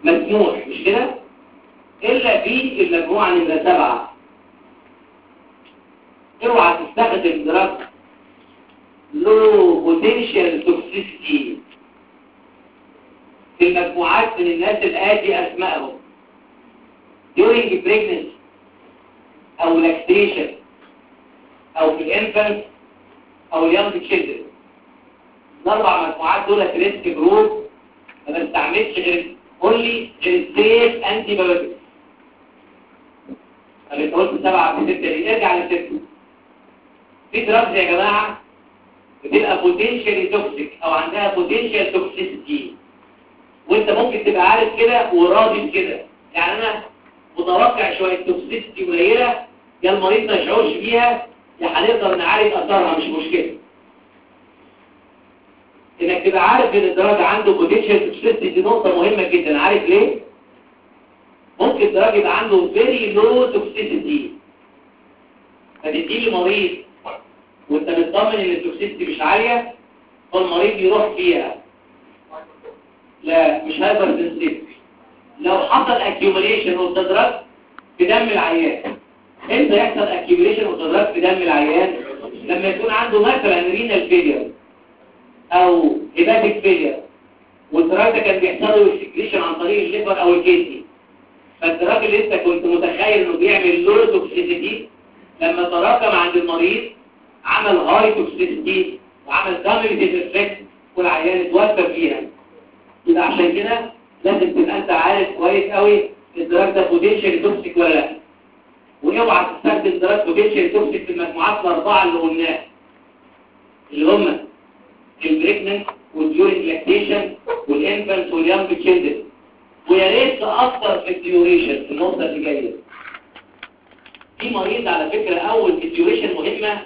مسموح مش كده الا في المجموعه نمره سبعه اوعى تستخدم دراج لو بوتنشال توكسيستي في المجموعات من الناس الآتي أسمائهم during pregnancy أو lactation أو في الانفانت أو اليونج children الأربع مجموعات دول ريسك جروب ما بستعملش غير اونلي غير سيف انتي بايوتكس طب انت قلت سبعة في ستة ليه؟ ارجع لستة في دراجز يا جماعة بتبقى بوتنشالي توكسيك او عندها بوتنشال توكسيسيتي وانت ممكن تبقى عارف كده وراضي بكده يعني انا متوقع شويه توكسيسيتي قليله يا المريض ما يشعرش بيها يا هنقدر نعالج اثرها مش مشكله انك تبقى عارف ان الدرجه عنده بوتنشال توكسيسيتي دي نقطه مهمه جدا عارف ليه ممكن الدرجه يبقى عنده فيري لو توكسيسيتي فتدي لي مريض وانت مطمن ان التوكسيسيتي مش عاليه فالمريض يروح فيها لا مش هايبر سنسيتيف لو حصل اكيوميليشن اوف دراج في دم العيان امتى يحصل اكيوميليشن اوف دراج في دم العيان لما يكون عنده مثلا رينال فيلير او هيباتيك فيلير والدراج ده كان بيحصل له اكسكريشن عن طريق الليفر او الكدني فالدراج اللي انت كنت متخيل انه بيعمل لو توكسيسيتي لما تراكم عند المريض عمل هاي توكسيسيتي وعمل دامج افكت والعيان اتوفى فيها يبقى عشان كده لازم تبقى انت عارف كويس قوي الدراج ده بوتنشال توكسيك ولا لا واوعى تستخدم دراج بوتنشال توكسيك في المجموعات الاربعه اللي قلناها اللي هم البريكننت والديورينج لاكتيشن والانفانت واليانج تشيلدرن ويا ريت تاثر في الديوريشن في النقطه اللي جايه في مريض على فكره اول الديوريشن مهمه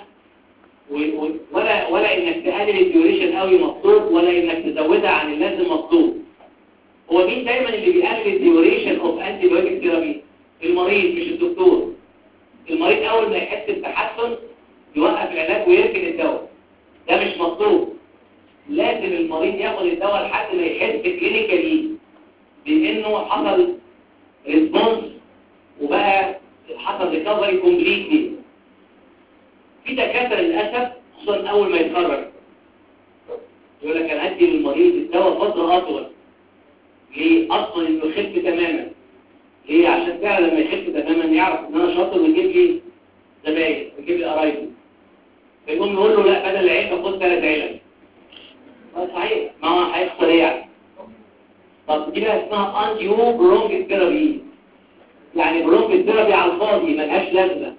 ولا ولا انك تقلل الديوريشن قوي مطلوب ولا انك تزودها عن اللازم مطلوب هو مين دايما اللي بيقلل الديوريشن اوف انتي بايوتيك ثيرابي المريض مش الدكتور المريض اول ما يحس بتحسن يوقف العلاج ويركن الدواء ده مش مطلوب لازم المريض ياخد الدواء لحد ما يحس كلينيكالي بانه حصل ريسبونس وبقى حصل ريكفري كومبليتلي في دكاتره للاسف خصوصا اول ما يتخرج يقول لك انا هدي للمريض الدواء فتره اطول ليه اصلا انه يخف تماما ليه عشان فعلا لما يخف تماما يعرف ان انا شاطر ويجيب لي زباين ويجيب لي قرايبي فيقوم يقول له لا بدل العلبه خد ثلاث علب صحيح ما هو هيخسر ايه يعني طب دي بقى اسمها انتيو برونج ثيرابي يعني برونج ثيرابي على الفاضي ملهاش لازمه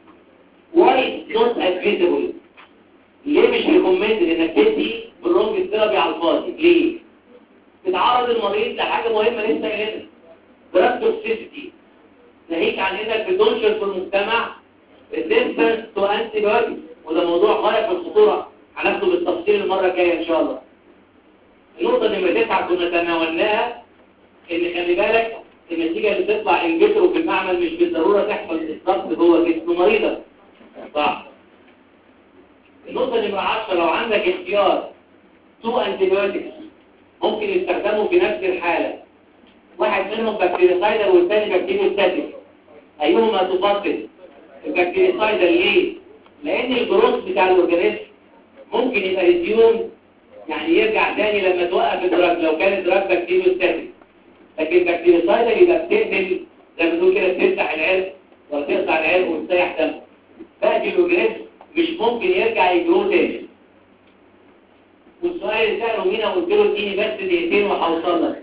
واي نوت ادفيزبل ليه مش ريكومند انك تدي برونج ثيرابي على الفاضي ليه بتعرض المريض لحاجه مهمه لسه قايلها دراج توكسيسيتي ناهيك عن انك بتنشر في المجتمع ريزيستنس تو انتي بايوتكس وده موضوع غايه في الخطوره هناخده بالتفصيل المره الجايه ان شاء الله النقطه نمره تسعه كنا تناولناها ان خلي بالك النتيجه اللي بتطلع انجترو في المعمل مش بالضروره تحصل بالضبط جوه جسم مريضك صح النقطة نمرة 10 لو عندك اختيار تو انتيبيوتكس ممكن يستخدموا في نفس الحالة واحد منهم بكتيريسايدر والثاني بكتيريوستاتيك ايهما تفضل البكتيريسايدر ليه؟ لان الجروث بتاع الاورجانيزم ممكن يبقى ريديوم يعني يرجع تاني لما توقف الدراج لو كان الدراج بكتيريوستاتيك لكن البكتيريسايدر يبقى بتقتل زي ما بتقول كده بتفتح العرق ولا تقطع العرق وتسيح دم باقي الاورجانيزم مش ممكن يرجع يجرو تاني والسؤال اللي سأله مين قلت له اديني بس دقيقتين وهوصل لك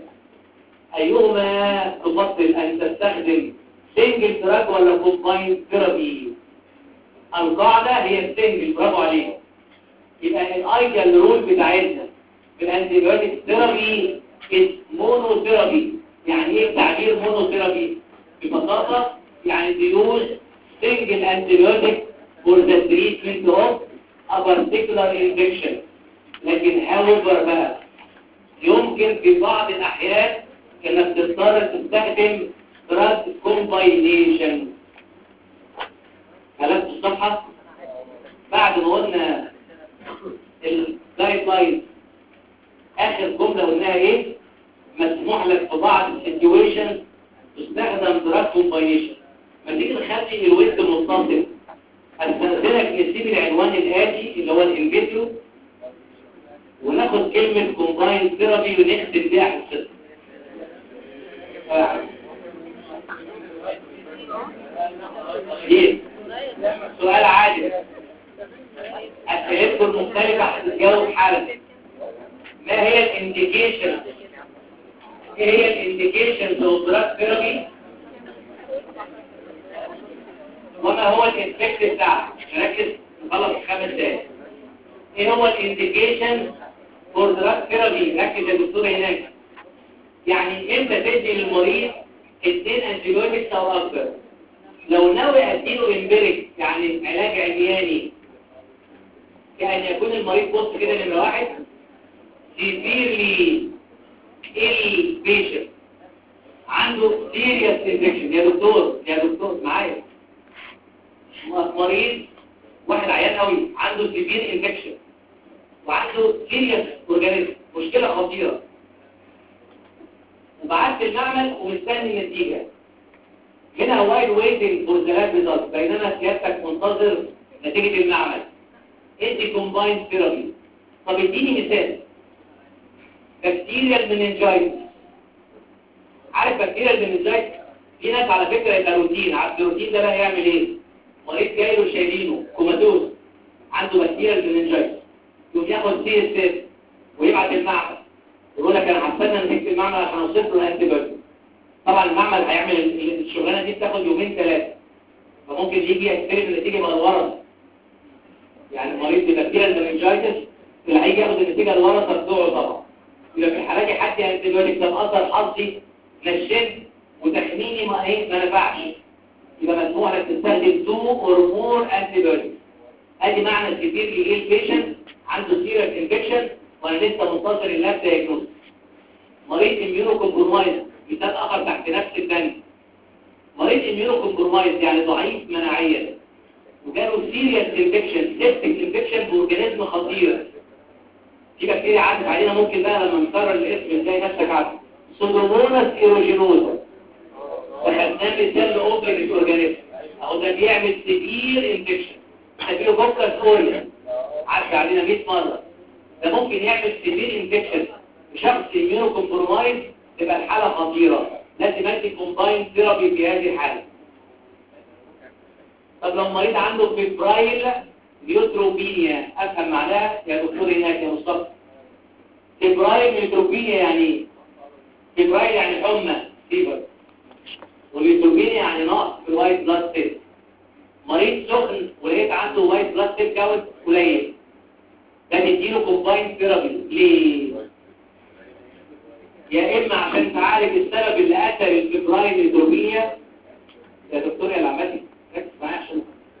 ايهما تفضل ان تستخدم سنجل دراج ولا كومباين ثيرابي القاعده هي السنجل برافو عليك يبقى الايديال رول بتاعتنا في الانتيبيوتيك ثيرابي از مونوثيرابي يعني ايه تعبير مونوثيرابي ببساطه يعني بيوز single antibiotic for the treatment of a particular infection لكن however بقى يمكن في بعض الأحيان انك تضطر تستخدم drug combination قلبت الصفحة بعد ما قلنا الجايد لاين اخر جملة قلناها ايه مسموح لك في بعض السيتويشن تستخدم دراج كومباينيشن ما تيجي نخلي الود متصل استاذنك نسيب العنوان الاتي اللي هو الانفيتيو وناخد كلمة كومباين ثيرابي ونختم بيها حصتنا ليه؟ سؤال عادي أسئلتكم المختلفة هتتجاوب حالا ما هي الانديكيشن ايه هي الانديكيشن اوف دراج ثيرابي وما هو الافكت بتاعها نركز نخلص خمس دقايق ايه هو الانديكيشن فور دراج ثيرابي ركز يا دكتور هناك يعني امتى تدي للمريض اثنين انتيبيوتكس او اكتر لو ناوي اديله امبيريك يعني علاج عمياني كأن يكون المريض بص كده نمرة واحد severely ill patient عنده serious infection يا دكتور يا دكتور معايا مريض واحد عيان قوي عنده severe infection وعنده serious organism مشكلة خطيرة وبعت المعمل ومستني النتيجة هنا وايد ويتنج فور ذا ريزلت بينما سيادتك منتظر نتيجة المعمل ادي كومباين ثيرابي طب اديني مثال بكتيريال مننجايتس عارف بكتيريال مننجايتس في ناس على فكرة يبقى روتين عارف الروتين ده بقى يعمل ايه مريض جاي له شايلينه كوماتوز عنده بكتيريال مننجايتس يقوم ياخد سي اس اف ويبعت المعمل يقول لك انا هستنى نتيجة المعمل عشان اوصف له الانتي طبعا المعمل هيعمل الشغلانه دي بتاخد يومين ثلاثه فممكن يجي يستلم النتيجه بقى الورم يعني المريض ببكتيريا المننجايتس اللي هيجي ياخد النتيجه الورثه بتوعه طبعا يبقى في الحالات دي حد انتيبيوتيك ده مقدر حظي نشنت وتخميني ما ايه ما نفعش يبقى مسموح لك تستخدم تو اور مور انتيبيوتيك ادي معنى السيفير ايه البيشنت عنده سيريس انفكشن وانا لسه منتظر اللاب دايجنوز مريض اميونو كومبرومايز مثال اخر تحت نفس البند مريض اميونو كومبرومايز يعني ضعيف مناعيا وجاله سيريس انفكشن سيبتك انفكشن باورجانيزم خطير في بكتيريا عدت علينا ممكن بقى لما نكرر الاسم تلاقي نفسك عارف سودوموناس ايروجينوزا وخدناه مثال لاوبر اورجانيزم اهو ده بيعمل سيفير انفكشن هتجيله بكره كوريا عدت علينا 100 مره ده ممكن يعمل سيفير انفكشن شخص اميونو كومبرومايز تبقى الحالة خطيرة لازم ادي كومباين ثيرابي في هذه الحالة طب لو مريض عنده فيبرايل نيوتروبينيا افهم معناها يا دكتور هناك يا مصطفى فيبرايل نيوتروبينيا يعني ايه فيبرايل يعني حمى فيبر والنيوتروبينيا يعني نقص في الوايت بلاد سيل مريض سخن ولقيت عنده وايت بلاد سيل كاونت قليل ده تديله كومباين ثيرابي ليه يا إما عشان تعالج السبب اللي قتل الفبرايل الدروبينيا يا دكتور يا العماتي ركز معايا عشان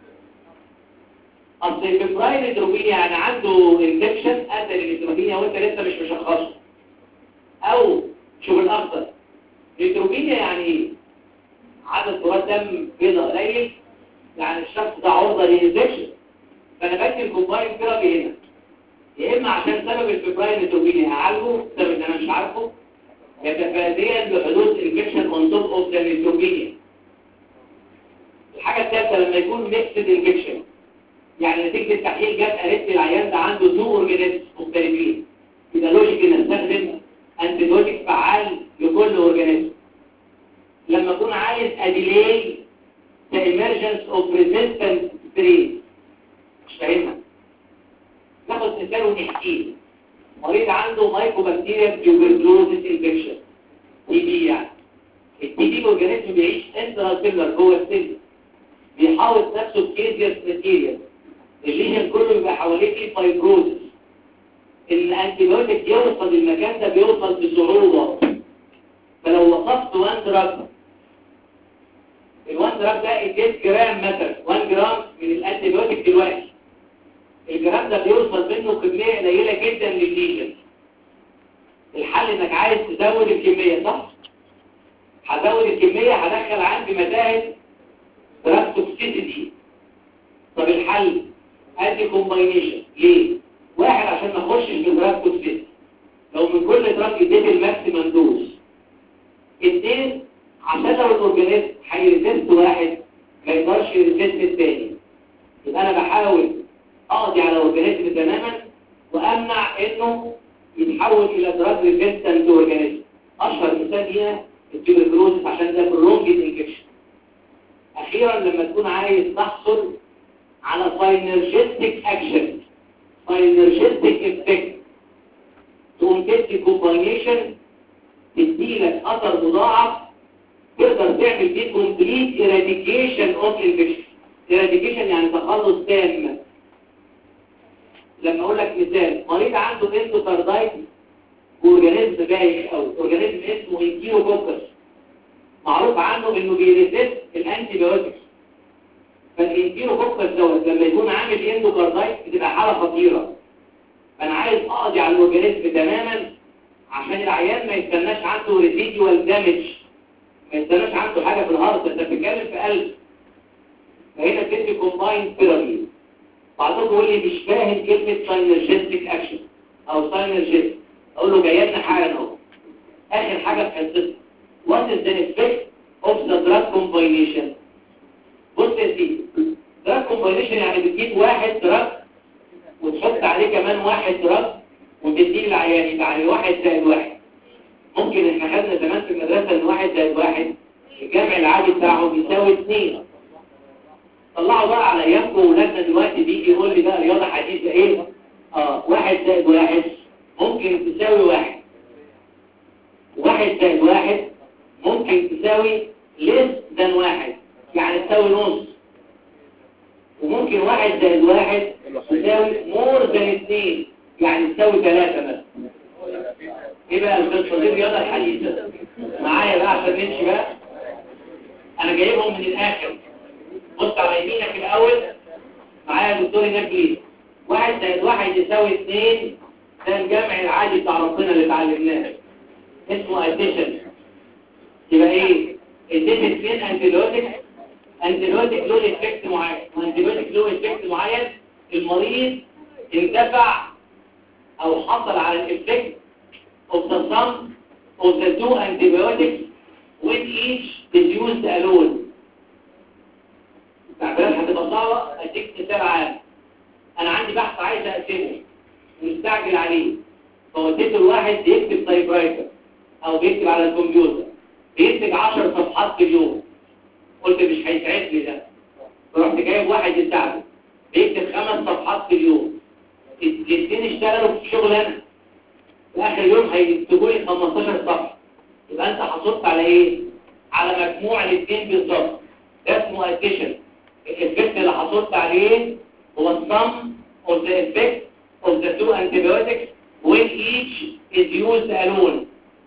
أصل الفبرايل الدروبينيا يعني عنده انفكشن قتل الدروبينيا وانت لسه مش مشخصه أو شوف الأخضر الدروبينيا يعني ايه؟ عدد كرات دم بيضاء قليل يعني الشخص ده عرضة للانفكشن فأنا بدي الكومباين ثيرابي هنا يا إما عشان سبب الفبرايل الدروبينيا هعالجه سبب ان أنا مش عارفه يتفاديا بحدوث انفكشن اون توب اوف ذا نيوتروبينيا الحاجه الثالثه لما يكون ميكسد انفكشن يعني نتيجه التحليل جت قالت لي العيان ده عنده تو اورجانيزمز مختلفين يبقى لوجيك ان استخدم انتيبيوتيك فعال لكل اورجانيزم لما اكون عايز اديلي ذا ايمرجنس اوف ريزيستنت ستريس مش فاهمها ناخد مثال ونحكيه مريض عنده مايكوبكتيريا تيوبركلوزيس انفكشن تي بي يعني التي بي اورجانيزم بيعيش انترا سيلولر جوه السيل بيحاوط نفسه بكيزيوس ماتيريال الليجن كله بيبقى حواليه فيه فايبروزس الانتيبيوتيك يوصل المكان ده بيوصل بصعوبه فلو وصفت 1 دراج ال1 دراج ده 2 جرام مثلا 1 جرام من الانتيبيوتيك دلوقتي الجرام ده بيوصل منه كمية قليلة جدا للليجن الحل انك عايز تزود الكمية صح؟ هزود الكمية هدخل عندي متاهب دراج توكسيسيتي طب الحل ادي كومباينيشن ليه؟ واحد عشان ما اخشش بدراج توكسيسيتي لو من كل دراج اديت الماكسيمم دوز اتنين عشان لو الاورجانيزم هيريزست واحد ما يقدرش يريزست التاني يبقى انا بحاول اقضي على الاورجانيزم تماما وامنع انه يتحول الى دراج ريزيستنت اورجانيزم اشهر مثال هنا التيوبركلوزس عشان ده برولونج انفكشن اخيرا لما تكون عايز تحصل على ساينرجيستيك اكشن ساينرجيستيك افكت تقوم تدي كومباينيشن تديلك اثر مضاعف تقدر تعمل بيه كومبليت ايراديكيشن اوف انفكشن ايراديكيشن يعني تخلص تام لما اقول لك مثال مريض عنده اندوكاردايتس اورجانيزم بايخ او اورجانيزم اسمه انكيوكوكس معروف عنه انه بيريزيست الانتي بايوتكس فالانكيوكوكس دوت لما يكون عامل اندوكاردايتس بتبقى حاله خطيره فانا عايز اقضي على الاورجانيزم تماما عشان العيان ما يستناش عنده ريزيديوال دامج ما يستناش عنده حاجه في الهارت انت بتتكلم في قلب فهنا بتدي كومباين ثيرابي بعضكم يقول لي مش فاهم كلمه ساينرجيستيك اكشن او ساينرجيست اقول له جاي لنا حالا اهو اخر حاجه في حصتنا what is the effect of the drug combination بص يا سيدي drug combination يعني بتجيب واحد دراج وتحط عليه كمان واحد دراج وتديه للعيان يبقى عليه واحد زائد واحد ممكن احنا خدنا زمان في المدرسه ان واحد زائد واحد الجمع العادي بتاعه بيساوي اثنين طلعوا بقى على ايامكم ولادنا دلوقتي بيجي يقول لي بقى رياضه حديثه ايه اه واحد زائد واحد ممكن تساوي واحد واحد زائد واحد ممكن تساوي ليس ذان واحد يعني تساوي نص وممكن واحد زائد واحد تساوي مور ذان اثنين يعني تساوي ثلاثة مثلا ايه بقى القصه دي الرياضه الحديثه معايا بقى عشان نمشي بقى انا جايبهم من الاخر بص على يمينك الاول معايا الدكتور هناك ليه واحد زائد واحد يساوي اثنين ده الجمع العادي بتاع ربنا اللي اتعلمناه اسمه اديشن يبقى ايه اديت اثنين انتيبيوتيك انتيبيوتيك له افكت معين وانتيبيوتيك له افكت معين المريض انتفع او حصل على الافكت of the sum of the two antibiotics when each is used alone تعبيرات هتبقى صعبة اديك مثال عام انا عندي بحث عايز اقسمه مستعجل عليه فوديته الواحد بيكتب تايبرايتر او بيكتب على الكمبيوتر بيكتب 10 صفحات في اليوم قلت مش هيسعدني ده فرحت جايب واحد يساعده بيكتب خمس صفحات في اليوم الاثنين اشتغلوا في شغلانه في اخر يوم هيكتبوا لي 15 صفحه يبقى انت حصلت على ايه على مجموع الاثنين بالظبط ده اسمه اديشن الافكت اللي حصلت عليه هو السم of the effect of the two antibiotics when each is used alone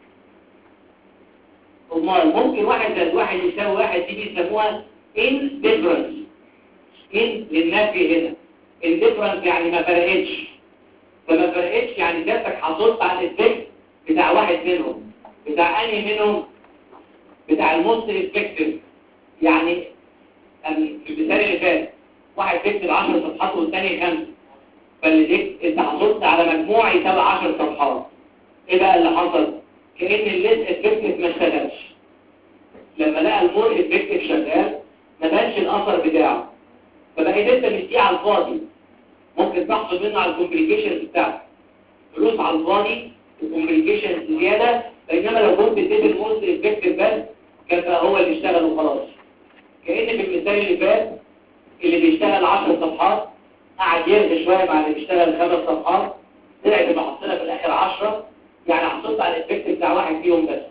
امال ممكن واحد زائد واحد يساوي واحد دي بيسموها indifference in للنفي هنا indifference يعني ما فرقتش فما فرقتش يعني جاتك حصلت على الافكت بتاع واحد منهم بتاع انهي منهم بتاع الموست افكتيف يعني في المثال اللي فات واحد بيكتب 10 صفحات والثاني خمسه فاللي ديك انت حصلت على مجموع يساوي 10 صفحات ايه بقى اللي حصل كأن الليس افكتيف ما اشتغلش لما لقى المور افكتيف شغال ما بانش الاثر بتاعه فبقيت انت مديه على الفاضي ممكن تحصل منه على الكومبليكيشنز بتاعته فلوس على الفاضي وكومبليكيشنز زياده بينما لو كنت اديت الموست افكتيف بس كان بقى هو اللي اشتغل وخلاص كأن في المثال اللي فات اللي بيشتغل 10 صفحات قعد يرغي شويه مع اللي بيشتغل خمس صفحات طلعت المحصله في الاخر 10 يعني حصلت على الافكت بتاع واحد فيهم بس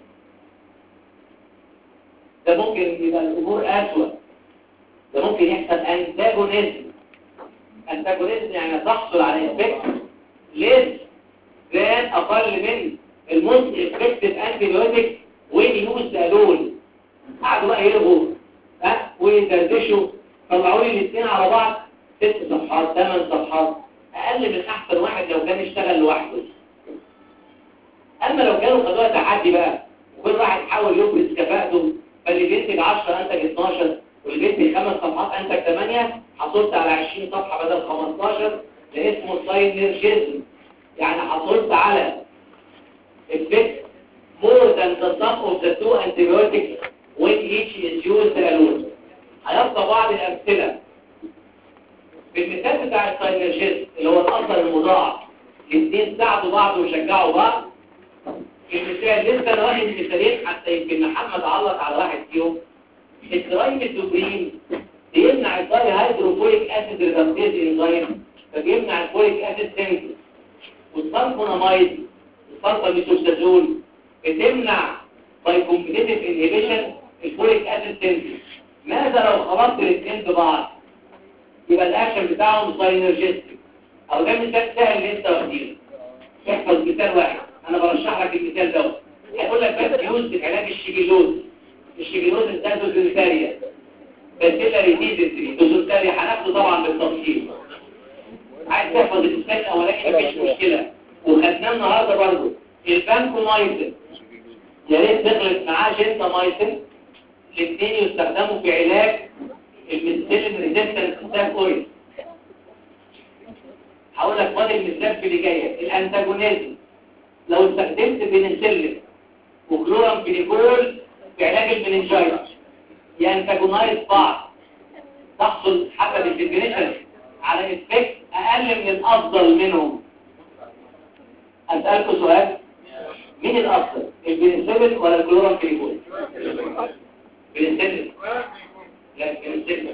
ده ممكن يبقى الامور اسوء ده ممكن يحصل انتاجونيزم انتاجونيزم يعني تحصل على افكت ليس ذان اقل من الموست افكتيف انتيبيوتيك وين يوز الون قعدوا بقى يلغوا ها ويدردشوا طلعوا لي الاثنين على بعض ست صفحات ثمان صفحات اقل من احسن واحد لو كان اشتغل لوحده اما لو كانوا خدوها تحدي بقى وكل واحد حاول يبرز كفاءته فاللي بينتج 10 انتج 12 واللي بينتج خمس صفحات انتج 8 حصلت على 20 صفحه بدل 15 ده اسمه ساينرجيزم يعني حصلت على effect more than the sum of the two antibiotics when each is used alone هيبقى بعض الأمثلة في المثال بتاع الساينرجيست اللي هو الأثر المضاعف الاثنين ساعدوا بعض وشجعوا بعض المثال لسه انا واخد مثالين حتى يمكن محمد علق على واحد فيهم الترايميثوبرين بيمنع الداي هيدروفوليك اسيد ريدكتيز انزيم فبيمنع الفوليك اسيد سينثيز والسلفونامايد السلفاميثوستازول بتمنع باي كومبيتيتيف انهبيشن الفوليك اسيد سينثيز ماذا لو خلطت الاثنين ببعض يبقى الاكشن بتاعهم ساينرجستيك او ده مثال سهل اللي انت واخدينه احفظ مثال واحد انا برشح لك المثال دوت هيقول لك بس يوز في علاج الشيجيلوز الشيجيلوز ده دوزنتاريا باسيلاري ديزنتري دوزنتاريا هناخده طبعا بالتفصيل عايز تحفظ المثال الاولاني مفيش مشكله وخدناه النهارده برضه البانكومايسين يا ريت تخلط معاه جنتامايسين الاثنين يستخدموا في علاج الميثيلين ريزيستنس ستاف اويل هقول لك فاضل المثال في اللي جايه الانتاجونيزم لو استخدمت بنسلين وكلورامفينيكول في علاج المننجايتس ينتاجونايز بعض تحصل حسب الديفينيشن على افكت اقل من الافضل منهم اسالكم سؤال مين الافضل البنسلين ولا الكلورامفينيكول بنسلين لا بنسلين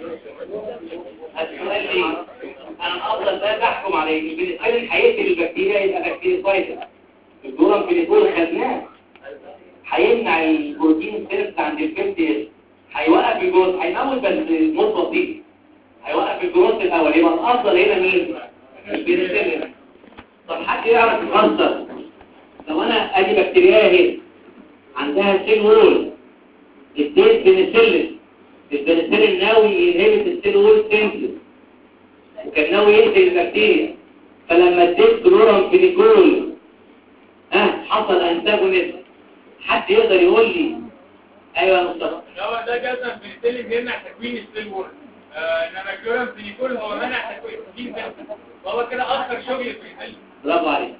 السؤال ليه انا الافضل ده بحكم عليه البنسلين هيقتل البكتيريا يبقى بكتيريا كويسه الجرام فينيكول خدناه هيمنع البروتين سيلز عند البيبتيز هيوقف الجروث هيموت بس موت بسيط هيوقف الجروث الاول يبقى الافضل هنا مين البنسلين طب حد يعرف يفسر لو انا ادي بكتيريا اهي عندها سيل وول اديت بنسلين البنسلين ناوي ينهبت السيل وول سينثيز وكان ناوي يقتل البكتيريا فلما اديت كلورام فينيكول ها حصل انتاجونيزم حد يقدر يقول لي ايوه يا مصطفى هو ده جزء بنسلين بيمنع تكوين السيل وول انما كلورام فينيكول هو منع تكوين السيل فهو كده اخر شغل في الحل برافو عليك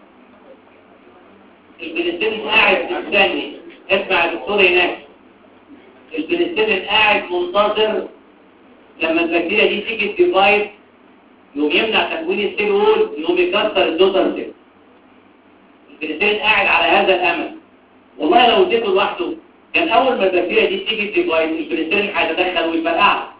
البنسلين قاعد مستني اسمع يا دكتور هناك البنسلين قاعد منتظر لما البكتيريا دي تيجي تديفايد يقوم يمنع تكوين السيل وول يقوم يكسر الدوتر سيل البنسلين قاعد على هذا الامل والله لو اديته لوحده كان اول ما البكتيريا دي تيجي تديفايد البنسلين هيتدخل ويفرقعها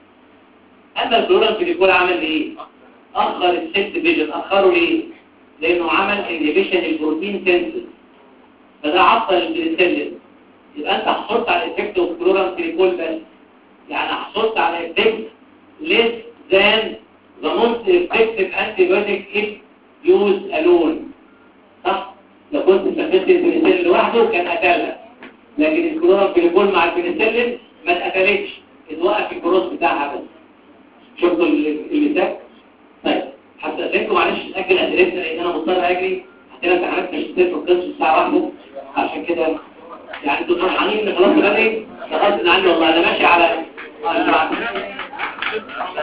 اما الكلورام فينيكول عمل ايه اخر السيت فيجن اخره ليه لانه عمل انهبيشن البروتين سينثيز فده عطل البنسلين يبقى انت حصلت على افكت اوف كلورام فينيكول بس يعني حصلت على افكت less than the most effective antibiotic if used alone صح لو كنت استخدمت البنسلين لوحده كان قتلها لكن الكلورام فينيكول مع البنسلين ما اتقتلتش اتوقف الجروث بتاعها بس شفتوا المثال طيب هستأذنكم معلش نأجل أسئلتنا لأن أنا مضطر أجري عندنا امتحانات ماجستير في القسم الساعة واحدة عشان كده يعني انتوا فرحانين ان خلاص بدري خلاص من عندي والله انا ماشي على على